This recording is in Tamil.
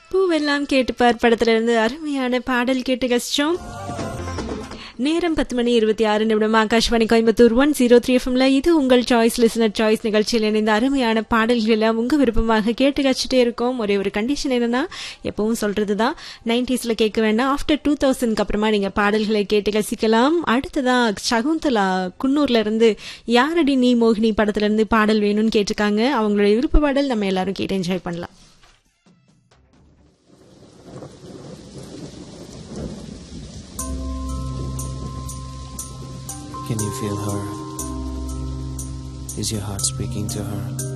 பூவெல்லாம் கேட்டுப்பார் படத்துல இருந்து அருமையான பாடல் கேட்டு கஷ்டம் நேரம் பத்து மணி இருபத்தி ஆறு நிமிடம் Akashvani Coimbatore one zero three எஃப்எம்ல இது உங்கள் சாய்ஸ் லிசனர் சாய்ஸ் நிகழ்ச்சியில் இணைந்த அருமையான பாடல்கள் எல்லாம் உங்க விருப்பமாக கேட்டு கச்சிட்டே இருக்கோம் ஒரே ஒரு கண்டிஷன் என்னன்னா எப்பவும் சொல்றது தான் நைன்டிஸ்ல கேட்க வேண்டாம் ஆஃப்டர் டூ தௌசண்ட்க்கு அப்புறமா நீங்க பாடல்களை கேட்டு ரசிக்கலாம் அடுத்ததா சகுந்தலா குன்னூர்ல இருந்து யாரடி நீ மோகினி படத்துல இருந்து பாடல் வேணும்னு கேட்டிருக்காங்க அவங்களுடைய விருப்ப பாடல் நம்ம எல்லாரும் கேட்டு என்ஜாய் பண்ணலாம் Can you feel her? Is your heart speaking to her?